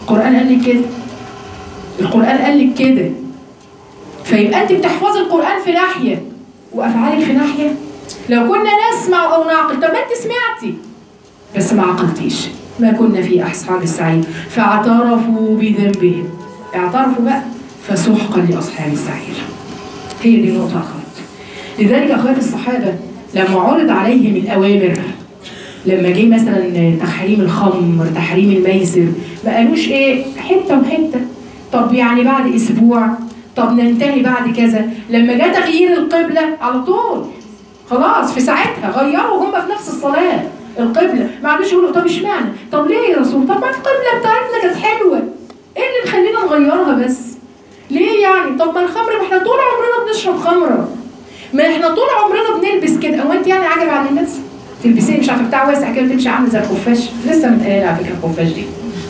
القرآن قال لك كده القرآن قال لك كده فيبقى انت بتحفظي القرآن في ناحية وأفعالك في ناحية لو كنا نسمع أو نعقل طب ما انت سمعتي بس ما عقلتيش ما كنا في أصحاب السعير فاعترفوا بذنبهم اعترفوا بقى فسحقا لأصحاب السعير هي دي النقطة أخوات لذلك أخوات الصحابة لما عرض عليهم الأوامر لما جه مثلا تحريم الخمر تحريم الميسر ما قالوش ايه حته وحته طب يعني بعد اسبوع طب ننتهي بعد كذا لما جه تغيير القبله على طول خلاص في ساعتها غيروا هم في نفس الصلاه القبله ما عادوش يقولوا طب اشمعنى طب ليه يا رسول طب ما القبله بتاعتنا كانت حلوه ايه اللي مخلينا نغيرها بس ليه يعني طب ما الخمر ما احنا طول عمرنا بنشرب خمره ما احنا طول عمرنا بنلبس كده هو انت يعني عجب عن الناس تلبسيه مش عارفه بتاع واسع كده تمشي عامله زي الخفاش لسه متقاله على فكره الخفاش دي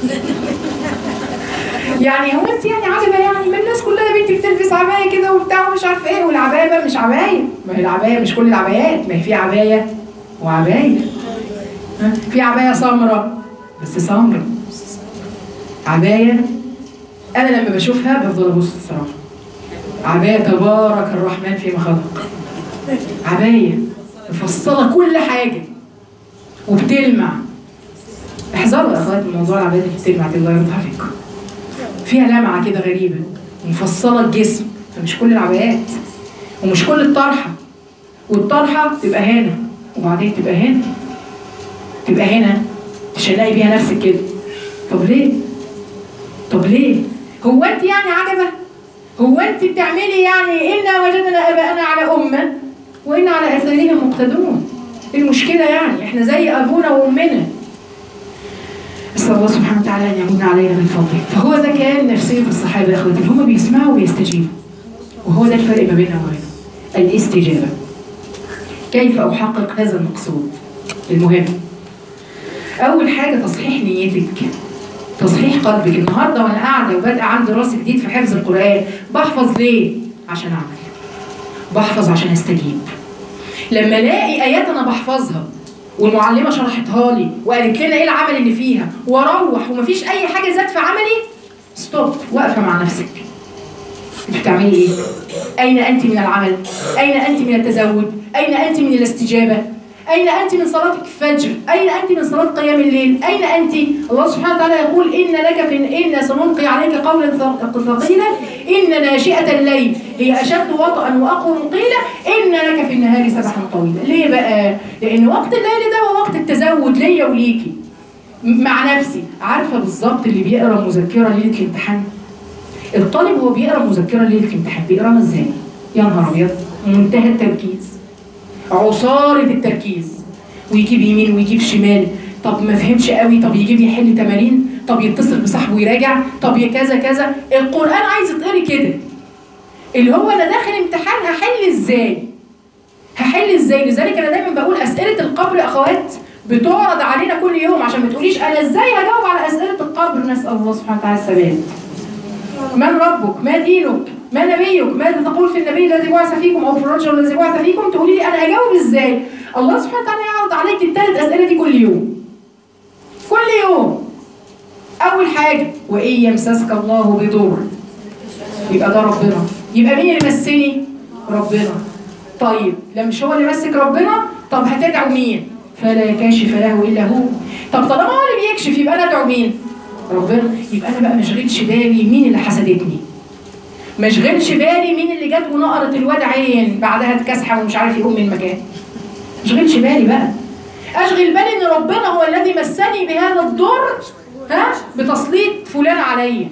يعني هو انت يعني عجبه يعني ما الناس كلها يا بنتي بتلبس عبايه كده وبتاع ومش عارفه ايه والعبايه بقى مش عبايه ما هي العبايه مش كل العبايات ما هي في عبايه وعبايه ها؟ في عبايه سمراء بس سمراء عبايه انا لما بشوفها بفضل ابص الصراحه عبايه تبارك الرحمن فيما خلق عبايه مفصله كل حاجه وبتلمع احذروا يا اخوات من موضوع العبايه اللي بتلمع دي الله يرضى عليكم فيها لمعه كده غريبه مفصله الجسم فمش كل العبايات ومش كل الطرحه والطرحه تبقى هنا وبعدين تبقى هنا تبقى هنا تشلقي بيها نفسك كده طب ليه؟ طب ليه؟ هو انت يعني عجبه؟ هو انت بتعملي يعني انا وجدنا اباءنا على امه وان على اثارهم مقتدون إيه المشكله يعني احنا زي ابونا وامنا اسال الله سبحانه وتعالى ان يمن علينا من فضله فهو ده كان نفسيه الصحابه يا اخواتي هم بيسمعوا ويستجيبوا وهو ده الفرق ما بيننا وبينهم الاستجابه كيف احقق هذا المقصود المهم اول حاجه تصحيح نيتك تصحيح قلبك النهارده وانا قاعده وبادئه عندي دراسه جديد في حفظ القران بحفظ ليه عشان اعمل بحفظ عشان استجيب لما الاقي ايات انا بحفظها والمعلمه شرحتها لي وقالت لنا ايه العمل اللي فيها واروح ومفيش اي حاجه زاد في عملي ستوب واقفه مع نفسك انت بتعملي ايه اين انت من العمل اين انت من التزود اين انت من الاستجابه أين أنت من صلاة الفجر؟ أين أنت من صلاة قيام الليل؟ أين أنت؟ الله سبحانه وتعالى يقول إن لك في إن سنلقي عليك قولا ثقيلا إن ناشئة الليل هي أشد وطئا وأقوى قيلا إن لك في النهار سبحا طويلا. ليه بقى؟ لأن وقت الليل ده هو وقت التزود ليا وليكي. مع نفسي عارفة بالظبط اللي بيقرا مذكرة ليلة الامتحان؟ الطالب هو بيقرا مذكرة ليلة الامتحان بيقراها ازاي؟ يا نهار أبيض منتهى التركيز عصارة التركيز ويجيب يمين ويجيب شمال طب ما فهمش قوي طب يجيب يحل تمارين طب يتصل بصاحبه ويراجع طب يا كذا كذا القرآن عايز يتقري كده اللي هو انا داخل امتحان هحل ازاي هحل ازاي لذلك انا دايما بقول اسئله القبر يا اخوات بتعرض علينا كل يوم عشان ما تقوليش انا ازاي هجاوب على اسئله القبر نسال الله سبحانه وتعالى الثبات من ربك ما دينك ما نبيك ماذا تقول في النبي الذي بعث فيكم او في الرجل الذي بعث فيكم تقولي لي انا اجاوب ازاي الله سبحانه وتعالى يعرض عليك الثلاث اسئله دي كل يوم كل يوم اول حاجه وان يمسسك الله بضر يبقى ده ربنا يبقى مين اللي مسني ربنا طيب لما مش هو اللي مسك ربنا طب هتدعو مين فلا كاشف له الا هو طب طالما هو اللي بيكشف يبقى انا ادعو مين ربنا يبقى انا بقى ما اشغلش بالي مين اللي حسدتني ما اشغلش بالي مين اللي جت ونقرت الواد عين بعدها اتكسحه ومش عارف يقوم من مكانه ما اشغلش بالي بقى اشغل بالي ان ربنا هو الذي مسني بهذا الضر ها بتسليط فلان عليا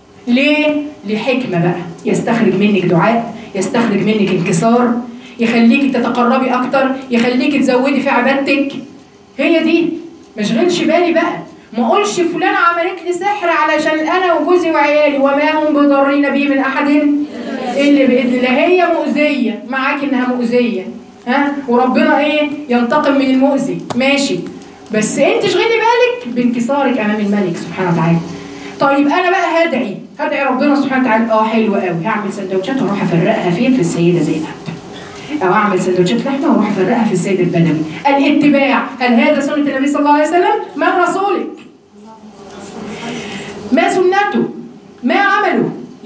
ليه لحكمه بقى يستخرج منك دعاء يستخرج منك انكسار يخليك تتقربي اكتر يخليك تزودي في عبادتك هي دي ما اشغلش بالي بقى ما اقولش فلان عملت لي سحر علشان انا وجوزي وعيالي وما هم بضارين بي من احد الا باذن الله هي مؤذيه معاك انها مؤذيه ها وربنا ايه ينتقم من المؤذي ماشي بس انت اشغلي بالك بانكسارك امام الملك سبحانه وتعالى طيب انا بقى هدعي هدعي ربنا سبحانه وتعالى اه حلو قوي هعمل سندوتشات واروح افرقها فين في السيده زينب او اعمل سندوتشات لحمه واروح افرقها في السيد البدوي الاتباع هل هذا سنه النبي صلى الله عليه وسلم من رسولك ما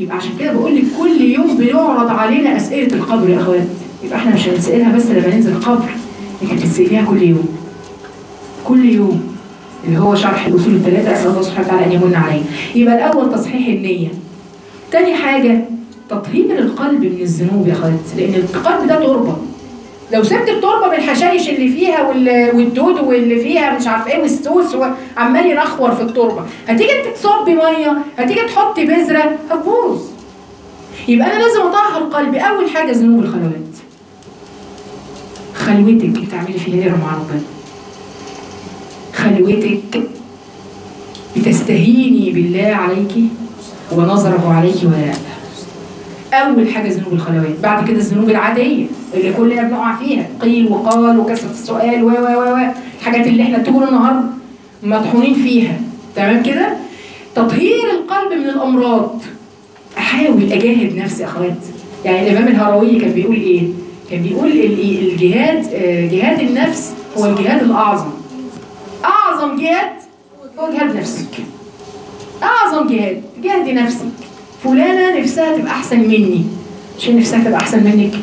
يبقى عشان كده بقول لك كل يوم بيعرض علينا اسئله القبر يا اخوات يبقى احنا مش هنسالها بس لما ننزل القبر لكن تساليها كل يوم كل يوم اللي هو شرح الاصول الثلاثه اسال الله سبحانه وتعالى ان يمن علينا يبقى الاول تصحيح النيه تاني حاجه تطهير القلب من الذنوب يا اخوات لان القلب ده تربه لو سبت التربه بالحشائش اللي فيها وال- والدود واللي فيها مش عارف ايه والسوس وعمال ينخور في التربه هتيجي انت تصبي ميه هتيجي تحطي بذره هتبوظ يبقى انا لازم اطهر قلبي اول حاجه ذنوب الخلوات خلوتك بتعملي فيها ايه مع ربنا خلوتك بتستهيني بالله عليك ونظره عليك ولا لا اول حاجه ذنوب الخلوات بعد كده الذنوب العاديه اللي كلنا بنقع فيها قيل وقال وكثره السؤال و و و و الحاجات اللي احنا طول النهار مطحونين فيها تمام كده تطهير القلب من الامراض احاول اجاهد نفسي يا اخوات يعني الامام الهروي كان بيقول ايه كان بيقول ال- الجهاد آه، جهاد النفس هو الجهاد الاعظم اعظم جهاد هو جهاد نفسك اعظم جهاد جهدي نفسك فلانه نفسها تبقى احسن مني عشان نفسها تبقى احسن منك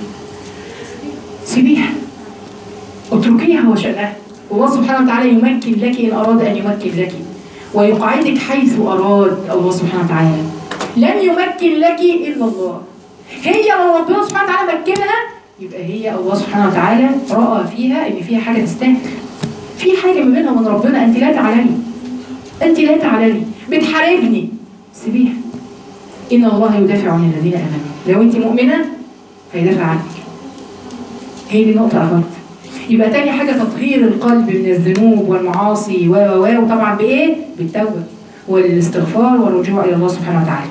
سيبيها اتركيها وشأنها والله سبحانه وتعالى يمكن لك ان اراد ان يمكن لك ويقعدك حيث اراد الله سبحانه وتعالى لن يمكن لك الا الله هي لو ربنا سبحانه وتعالى مكنها يبقى هي الله سبحانه وتعالى راى فيها ان فيها حاجه تستاهل في حاجه ما بينها وبين ربنا انت لا تعلمي انت لا تعلمي بتحاربني سيبيها ان الله يدافع عن الذين امنوا لو انت مؤمنه هيدافع عنك هي دي النقطه اخوات يبقى تاني حاجه تطهير القلب من الذنوب والمعاصي و و و وطبعا بايه بالتوبه والاستغفار والرجوع الى الله سبحانه وتعالى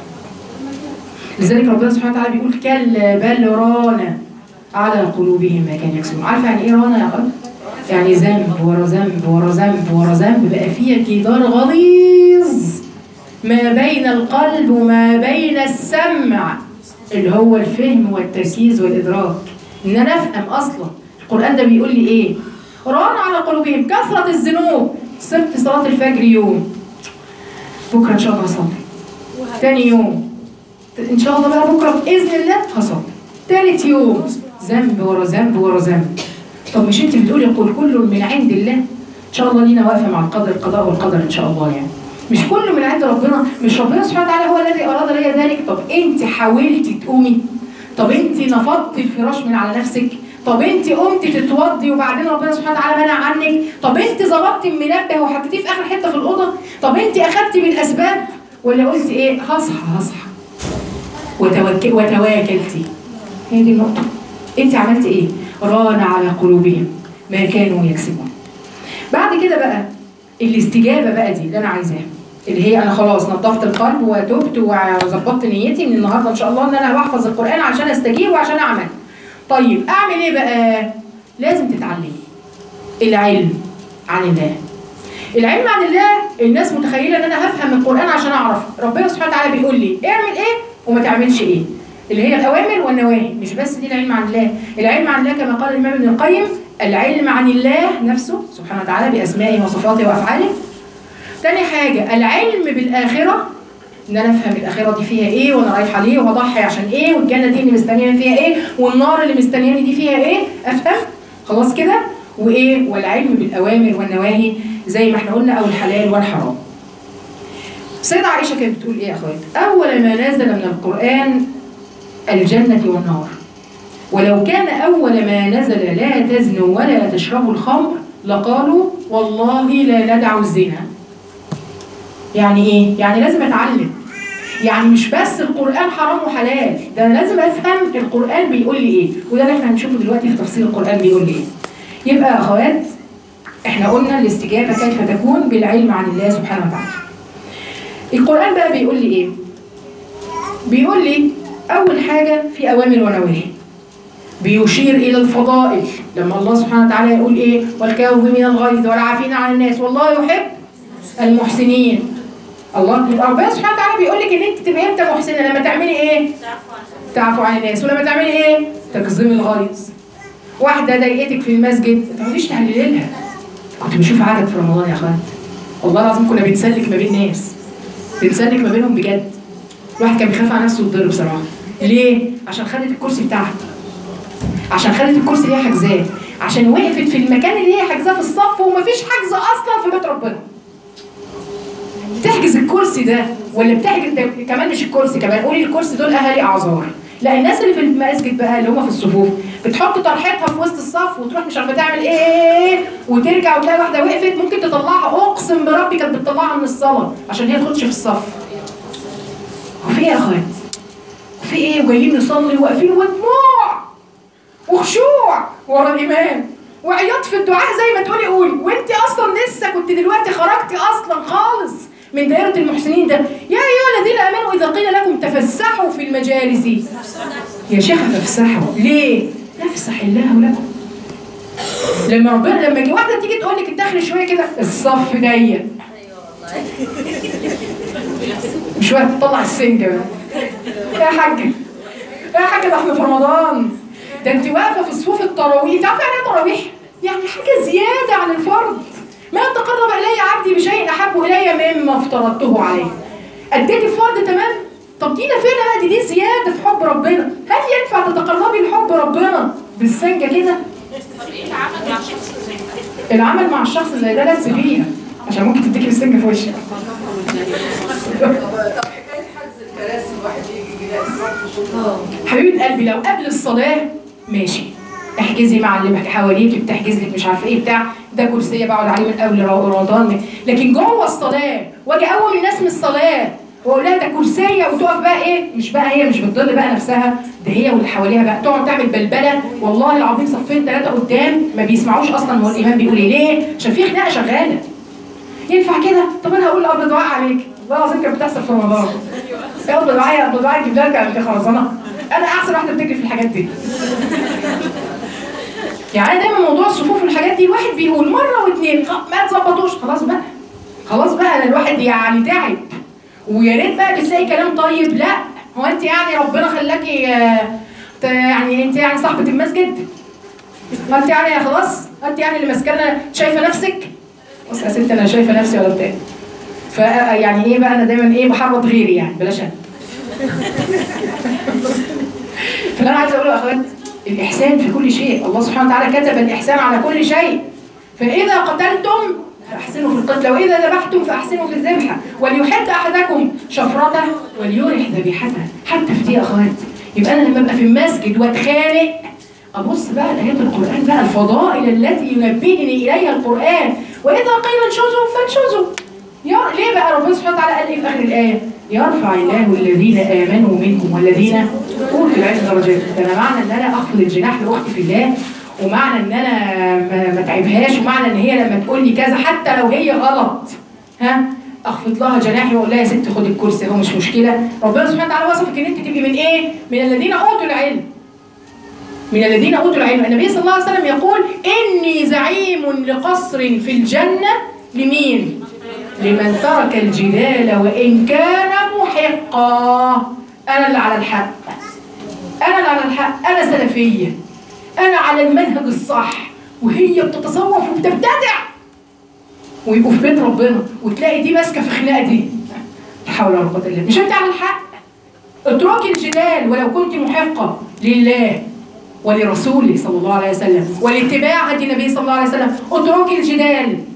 لذلك ربنا سبحانه وتعالى بيقول كلا بل ران على قلوبهم ما كانوا يكسبون عارفه يعني ايه ران يا قلب يعني ذنب ورا ذنب ورا ذنب ورا ذنب بقى فيها جدار غليظ ما بين القلب وما بين السمع اللي هو الفهم والتركيز والإدراك إن أنا أفهم أصلا القرآن ده بيقول لي إيه ران على قلوبهم كثرة الذنوب سبت صلاة الفجر يوم بكرة إن شاء الله هصلي تاني يوم إن شاء الله بقى بكرة بإذن الله هصلي تالت يوم ذنب ورا ذنب ورا ذنب طب مش انت بتقولي قل كل من عند الله ان شاء الله لينا واقفه مع القدر القضاء والقدر ان شاء الله يعني مش كله من عند ربنا مش ربنا سبحانه وتعالى هو الذي اراد لي ذلك طب انت حاولتي تقومي طب انت نفضتي الفراش من على نفسك طب انت قمتي تتوضي وبعدين ربنا سبحانه وتعالى منع عنك طب انت ظبطتي المنبه وحطيتيه في اخر حته في الاوضه طب انت اخدتي بالاسباب ولا قلتي ايه هصحى هصحى وتوكل وتواكلتي هي دي النقطه انت عملتي ايه ران على قلوبهم ما كانوا يكسبون بعد كده بقى الاستجابه بقى دي اللي انا عايزاها اللي هي انا خلاص نظفت القلب وتوبت وظبطت نيتي من النهارده ان شاء الله ان انا بحفظ القران عشان استجيب وعشان اعمل طيب اعمل ايه بقى لازم تتعلمي العلم عن الله العلم عن الله الناس متخيله ان انا هفهم القران عشان اعرف ربنا سبحانه وتعالى بيقول لي اعمل ايه وما تعملش ايه اللي هي الاوامر والنواهي مش بس دي العلم عن الله العلم عن الله كما قال الامام ابن القيم العلم عن الله نفسه سبحانه وتعالى باسمائه وصفاته وافعاله تاني حاجه العلم بالاخره ان انا افهم الاخره دي فيها ايه وانا رايحه ليه وهضحي عشان ايه والجنه دي اللي مستنياني فيها ايه والنار اللي مستنياني دي فيها ايه افهم خلاص كده وايه والعلم بالاوامر والنواهي زي ما احنا قلنا او الحلال والحرام سيدة عائشة كانت بتقول ايه يا اخوات اول ما نزل من القرآن الجنة والنار ولو كان أول ما نزل لا تزنوا ولا تشربوا الخمر لقالوا والله لا ندع الزنا يعني ايه؟ يعني لازم اتعلم يعني مش بس القرآن حرام وحلال ده أنا لازم افهم القرآن بيقول لي ايه وده اللي احنا هنشوفه دلوقتي في تفسير القرآن بيقول لي ايه يبقى يا اخوات احنا قلنا الاستجابة كيف تكون بالعلم عن الله سبحانه وتعالى القرآن بقى بيقول لي ايه بيقول لي اول حاجة في اوامر ونواهي بيشير الى الفضائل لما الله سبحانه وتعالى يقول ايه والكاظمين الغيظ والعافين عن الناس والله يحب المحسنين الله يبقى ربنا سبحانه وتعالى بيقول لك ان انت تبقي امتى محسنه لما تعملي ايه تعفو عن الناس ولما تعملي ايه تكظمي الغيظ واحده ضايقتك في المسجد ما تقعديش تهللي لها كنت بشوف عدد في رمضان يا اخوان والله العظيم كنا بنسلك ما بين ناس بنسلك ما بينهم بجد الواحد كان بيخاف على نفسه يتضرب بصراحه ليه؟ عشان خدت الكرسي بتاعها عشان خدت الكرسي اللي هي حاجزاه عشان وقفت في المكان اللي هي حاجزاه في الصف ومفيش حجز اصلا في بيت ربنا تحجز الكرسي ده ولا بتحجز ده كمان مش الكرسي كمان قولي الكرسي دول اهالي اعذار لا الناس اللي في المسجد بقى اللي هم في الصفوف بتحط طرحتها في وسط الصف وتروح مش عارفه تعمل ايه وترجع وتلاقي واحده وقفت ممكن تطلعها اقسم بربي كانت بتطلعها من الصلاه عشان هي تخش في الصف وفي ايه يا اخوات؟ في ايه وجايين نصلي واقفين ودموع وخشوع ورا الامام وعياط في الدعاء زي ما تقولي قولي وانت اصلا لسه كنت دلوقتي خرجتي اصلا خالص من دائرة المحسنين ده يا أيها الذين آمنوا إذا قيل لكم تفسحوا في المجالس يا شيخ تفسحوا ليه؟ يفسح الله لكم لما ربنا لما جه واحدة تيجي تقول لك اتدخلي شوية كده الصف ضيق شوية تطلع السنجة بقى يا حاجة يا حاجة ده احنا في رمضان ده انت واقفة في صفوف التراويح انت عارفة يعني ايه تراويح؟ يعني حاجة زيادة عن الفرض ما تقرب إلي عبدي بشيء أحب إلي مما افترضته عليه أديت الفرض تمام طب دينا فين بقى دي دي زيادة في حب ربنا هل ينفع تتقربي لحب ربنا بالسنجة كده؟ العمل مع الشخص زي ده لا تسيبيها عشان ممكن تديكي بالسنجة في وشك حبيبة قلبي لو قبل الصلاة ماشي احجزي مع اللي حواليك بتحجز لك مش عارفه ايه بتاع ده كرسيه بقعد عليه من قبل رمضان لكن جوه الصلاه واجي اقوم الناس من الصلاه واقول لها ده كرسيه وتقف بقى ايه مش بقى هي مش بتضل بقى نفسها ده هي واللي حواليها بقى تقعد تعمل بلبله والله العظيم صفين ثلاثه قدام ما بيسمعوش اصلا هو الامام بيقول ايه ليه؟ عشان في خناقه شغاله ينفع كده؟ طب انا هقول قبل دعاء عليك والله العظيم كانت بتحصل في رمضان قبل دعاء قبل دعاء جيب لك خرزانه انا احسن واحده بتجري في الحاجات دي يعني دايما موضوع الصفوف والحاجات دي الواحد بيقول مره واثنين ما تظبطوش خلاص بقى خلاص بقى انا الواحد يعني تعب ويا ريت بقى بتلاقي كلام طيب لا هو انت يعني ربنا خلاكي يعني انت يعني صاحبه المسجد ما انت يعني خلاص انت يعني اللي ماسكانا شايفه نفسك بص يا ست انا شايفه نفسي ولا بتاع فيعني ايه بقى انا دايما ايه بحرض غيري يعني بلاش انا فاللي انا عايزه اقوله يا اخوات الإحسان في كل شيء الله سبحانه وتعالى كتب الإحسان على كل شيء فإذا قتلتم فأحسنوا في القتل وإذا ذبحتم فأحسنوا في الذبحة وليحد أحدكم شفرته وليرح ذبيحته حتى في دي يا أخوات يبقى أنا لما أبقى في المسجد وأتخانق أبص بقى لآيات القرآن بقى الفضائل التي ينبهني إليها القرآن وإذا قيل انشزوا فانشزوا يا ليه بقى ربنا سبحانه وتعالى قال إيه في آخر الآية؟ يرفع الله الذين آمنوا منكم والذين أوتوا العلم درجات ده أنا معنى إن أنا أخفض الجناح لأختي في الله ومعنى إن أنا ما تعبهاش ومعنى إن هي لما تقول لي كذا حتى لو هي غلط ها اخفض لها جناحي واقول لها يا ست خدي الكرسي اهو مش مشكله ربنا سبحانه وتعالى وصفك ان انت تبقي من ايه؟ من الذين اوتوا العلم من الذين اوتوا العلم النبي صلى الله عليه وسلم يقول اني زعيم لقصر في الجنه لمين؟ لمن ترك الجدال وإن كان محقا أنا اللي على الحق أنا اللي على الحق أنا سلفية أنا على المنهج الصح وهي بتتصوف وبتبتدع ويبقوا في بيت ربنا وتلاقي دي ماسكة في خناقة دي لا حول ولا قوة إلا مش أنت على الحق اتركي الجدال ولو كنت محقة لله ولرسوله صلى الله عليه وسلم ولاتباع هدي النبي صلى الله عليه وسلم اتركي الجدال